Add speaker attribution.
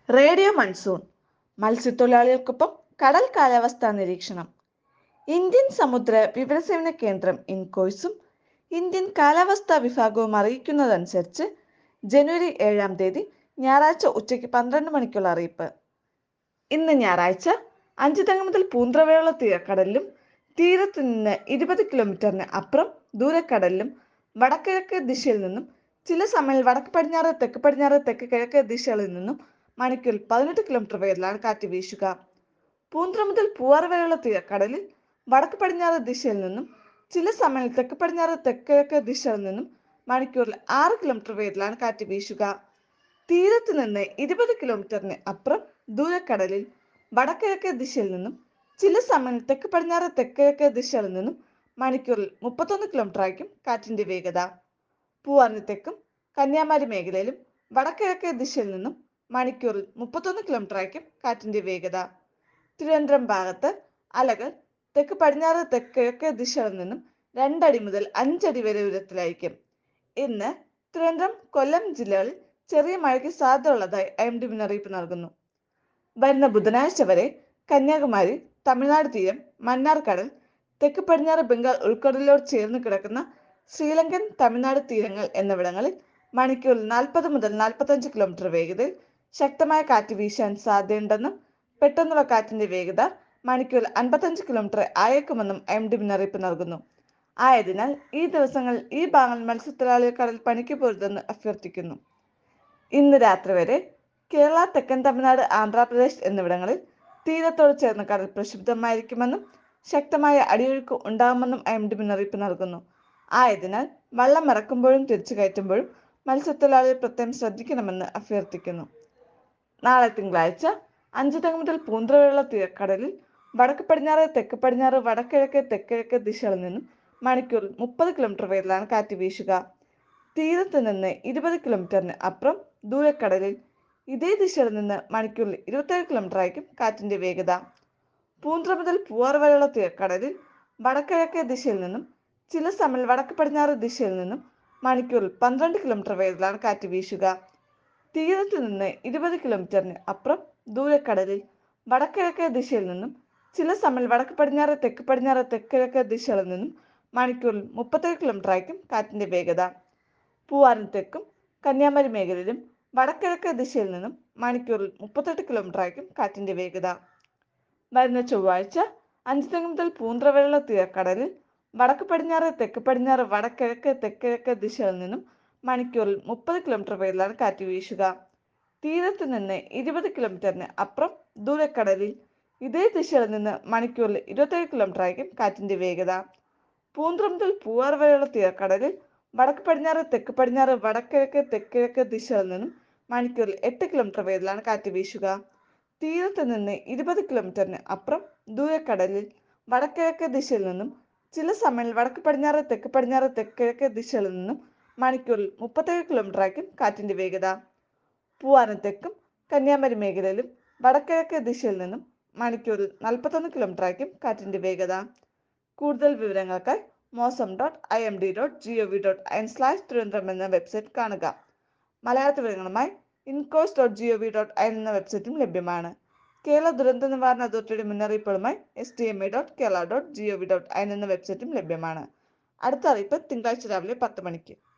Speaker 1: radio monsoon മത്സ്യത്തൊഴിലാളികൾക്കൊപ്പം കടൽ കാലാവസ്ഥാ നിരീക്ഷണം ഇന്ത്യൻ സമുദ്ര വിവരസേവന കേന്ദ്രം ഇൻകോയ്സും ഇന്ത്യൻ കാലാവസ്ഥാ വിഭാഗവും അറിയിക്കുന്നതനുസരിച്ച് ജനുവരി ഏഴാം തീയതി ഞായറാഴ്ച ഉച്ചയ്ക്ക് പന്ത്രണ്ട് മണിക്കുള്ള അറിയിപ്പ് ഇന്ന് ഞായറാഴ്ച അഞ്ചുതങ്ങ മുതൽ പൂന്തറവരെയുള്ള തീരക്കടലിലും തീരത്ത് നിന്ന് ഇരുപത് കിലോമീറ്ററിന് അപ്പുറം ദൂരക്കടലിലും വടക്കിഴക്ക് ദിശയിൽ നിന്നും ചില സമയം വടക്ക് പടിഞ്ഞാറ് തെക്ക് പടിഞ്ഞാറ് തെക്ക് കിഴക്ക് ദിശകളിൽ നിന്നും മണിക്കൂറിൽ പതിനെട്ട് കിലോമീറ്റർ വേഗത്തിലാണ് കാറ്റ് വീശുക പൂന്തറ മുതൽ പൂവാറ് വരെയുള്ള തീരക്കടലിൽ വടക്ക് പടിഞ്ഞാറ് ദിശയിൽ നിന്നും ചില സമയം തെക്ക് പടിഞ്ഞാറ് തെക്ക് കിഴക്ക് ദിശകളിൽ നിന്നും മണിക്കൂറിൽ ആറ് കിലോമീറ്റർ വേഗത്തിലാണ് കാറ്റ് വീശുക തീരത്ത് നിന്ന് ഇരുപത് കിലോമീറ്ററിന് അപ്പുറം ദൂരക്കടലിൽ വടക്കിഴക്ക് ദിശയിൽ നിന്നും ചില സമയം തെക്ക് പടിഞ്ഞാറ് തെക്ക് കിഴക്ക് ദിശകളിൽ നിന്നും മണിക്കൂറിൽ മുപ്പത്തൊന്ന് കിലോമീറ്റർ ആയിരിക്കും കാറ്റിന്റെ വേഗത പൂവാറിന് തെക്കും കന്യാകുമാരി മേഖലയിലും വടക്കിഴക്ക് ദിശയിൽ നിന്നും മണിക്കൂറിൽ മുപ്പത്തൊന്ന് കിലോമീറ്റർ ആയിരിക്കും കാറ്റിന്റെ വേഗത തിരുവനന്തപുരം ഭാഗത്ത് അലകൾ തെക്ക് പടിഞ്ഞാറ് തെക്ക് കിഴക്ക് ദിശകളിൽ നിന്നും രണ്ടടി മുതൽ അഞ്ചടി വരെ ഉയരത്തിലായിരിക്കും ഇന്ന് തിരുവനന്തപുരം കൊല്ലം ജില്ലകളിൽ ചെറിയ മഴയ്ക്ക് സാധ്യതയുള്ളതായി ഐ എം ഡി മുന്നറിയിപ്പ് നൽകുന്നു വരുന്ന ബുധനാഴ്ച വരെ കന്യാകുമാരി തമിഴ്നാട് തീരം മന്നാർ കടൽ തെക്ക് പടിഞ്ഞാറ് ബംഗാൾ ഉൾക്കടലിലോട് ചേർന്ന് കിടക്കുന്ന ശ്രീലങ്കൻ തമിഴ്നാട് തീരങ്ങൾ എന്നിവിടങ്ങളിൽ മണിക്കൂറിൽ നാൽപ്പത് മുതൽ നാൽപ്പത്തഞ്ച് കിലോമീറ്റർ വേഗതയിൽ ശക്തമായ കാറ്റ് വീശാൻ സാധ്യതയുണ്ടെന്നും പെട്ടെന്നുള്ള കാറ്റിന്റെ വേഗത മണിക്കൂറിൽ അൻപത്തഞ്ച് കിലോമീറ്റർ ആയേക്കുമെന്നും എം ഡി മുന്നറിയിപ്പ് നൽകുന്നു ആയതിനാൽ ഈ ദിവസങ്ങളിൽ ഈ ഭാഗങ്ങളിൽ മത്സ്യത്തൊഴിലാളികൾ കടൽ പണിക്ക് പോരുതെന്ന് അഭ്യർത്ഥിക്കുന്നു ഇന്ന് രാത്രി വരെ കേരള തെക്കൻ തമിഴ്നാട് ആന്ധ്രാപ്രദേശ് എന്നിവിടങ്ങളിൽ തീരത്തോട് ചേർന്ന കടൽ പ്രക്ഷുബ്ധമായിരിക്കുമെന്നും ശക്തമായ അടിയൊഴുക്ക് ഉണ്ടാകുമെന്നും എം ഡി മുന്നറിയിപ്പ് നൽകുന്നു ആയതിനാൽ വള്ളം ഇറക്കുമ്പോഴും തിരിച്ചു കയറ്റുമ്പോഴും മത്സ്യത്തൊഴിലാളികൾ പ്രത്യേകം ശ്രദ്ധിക്കണമെന്ന് അഭ്യർത്ഥിക്കുന്നു നാളെ തിങ്കളാഴ്ച അഞ്ചു തെങ്ങ് മുതൽ പൂന്തറ വരെയുള്ള തീരക്കടലിൽ വടക്ക് പടിഞ്ഞാറ് തെക്ക് പടിഞ്ഞാറ് വടക്കിഴക്ക് തെക്കിഴക്ക് ദിശകളിൽ നിന്നും മണിക്കൂറിൽ മുപ്പത് കിലോമീറ്റർ വേഗത്തിലാണ് കാറ്റ് വീശുക തീരത്ത് നിന്ന് ഇരുപത് കിലോമീറ്ററിന് അപ്പുറം ദൂരക്കടലിൽ ഇതേ ദിശയിൽ നിന്ന് മണിക്കൂറിൽ ഇരുപത്തേഴ് കിലോമീറ്റർ ആയിരിക്കും കാറ്റിന്റെ വേഗത പൂന്തറ മുതൽ പൂവാർ വരെയുള്ള തീരക്കടലിൽ വടക്കിഴക്ക് ദിശയിൽ നിന്നും ചില സമയം വടക്ക് പടിഞ്ഞാറ് ദിശയിൽ നിന്നും മണിക്കൂറിൽ പന്ത്രണ്ട് കിലോമീറ്റർ വേഗത്തിലാണ് കാറ്റ് വീശുക തീരത്ത് നിന്ന് ഇരുപത് കിലോമീറ്ററിന് അപ്പുറം ദൂരക്കടലിൽ വടക്കിഴക്ക് ദിശയിൽ നിന്നും ചില സമയം വടക്ക് പടിഞ്ഞാറ് തെക്ക് പടിഞ്ഞാറ് തെക്കിഴക്ക് ദിശകളിൽ നിന്നും മണിക്കൂറിൽ മുപ്പത്തേഴ് കിലോമീറ്റർ ആയിരിക്കും കാറ്റിന്റെ വേഗത പൂവാറിന് തെക്കും കന്യാകുമാരി മേഖലയിലും വടക്കിഴക്ക് ദിശയിൽ നിന്നും മണിക്കൂറിൽ മുപ്പത്തെട്ട് കിലോമീറ്റർ ആയിരിക്കും കാറ്റിന്റെ വേഗത വരുന്ന ചൊവ്വാഴ്ച അഞ്ചുതെങ്ങ് മുതൽ പൂന്തറ വരെയുള്ള തീരക്കടലിൽ വടക്ക് പടിഞ്ഞാറ് തെക്ക് പടിഞ്ഞാറ് വടക്കിഴക്ക് തെക്കിഴക്ക് ദിശകളിൽ നിന്നും മണിക്കൂറിൽ മുപ്പത് കിലോമീറ്റർ വേഗത്തിലാണ് കാറ്റ് വീശുക തീരത്ത് നിന്ന് ഇരുപത് കിലോമീറ്ററിന് അപ്പുറം ദൂരക്കടലിൽ ഇതേ ദിശയിൽ നിന്ന് മണിക്കൂറിൽ ഇരുപത്തേഴ് കിലോമീറ്റർ ആയിരിക്കും കാറ്റിന്റെ വേഗത പൂന്തറ മുതൽ പൂവാർ വരെയുള്ള തീരക്കടലിൽ വടക്ക് പടിഞ്ഞാറ് തെക്ക് പടിഞ്ഞാറ് വടക്കിഴക്ക് തെക്കിഴക്ക് ദിശകളിൽ നിന്നും മണിക്കൂറിൽ എട്ട് കിലോമീറ്റർ വേഗത്തിലാണ് കാറ്റ് വീശുക തീരത്ത് നിന്ന് ഇരുപത് കിലോമീറ്ററിന് അപ്പുറം ദൂരക്കടലിൽ വടക്കിഴക്ക് ദിശയിൽ നിന്നും ചില സമയം വടക്ക് പടിഞ്ഞാറ് തെക്ക് പടിഞ്ഞാറ് തെക്കിഴക്ക് ദിശകളിൽ നിന്നും മണിക്കൂറിൽ മുപ്പത്തേഴ് കിലോമീറ്റർ ആയിരിക്കും കാറ്റിന്റെ വേഗത പൂവാനം തെക്കും കന്യാകുമാരി മേഖലയിലും വടക്കിഴക്ക് ദിശയിൽ നിന്നും മണിക്കൂറിൽ നാൽപ്പത്തൊന്ന് കിലോമീറ്റർ ആയിരിക്കും കാറ്റിന്റെ വേഗത കൂടുതൽ വിവരങ്ങൾക്കായി Mausam dot I M D dot G O V dot in slash Thiruvananthapuram എന്ന വെബ്സൈറ്റ് കാണുക മലയാളത്തിൽ വിവരങ്ങളുമായി INCOIS dot G O V dot in എന്ന വെബ്സൈറ്റും ലഭ്യമാണ് കേരള ദുരന്ത നിവാരണ അതോറിറ്റിയുടെ മുന്നറിയിപ്പുകളുമായി S T M I dot Kerala dot G O V dot in എന്ന വെബ്സൈറ്റും ലഭ്യമാണ് അടുത്ത അറിയിപ്പ് തിങ്കളാഴ്ച രാവിലെ പത്ത് മണിക്ക്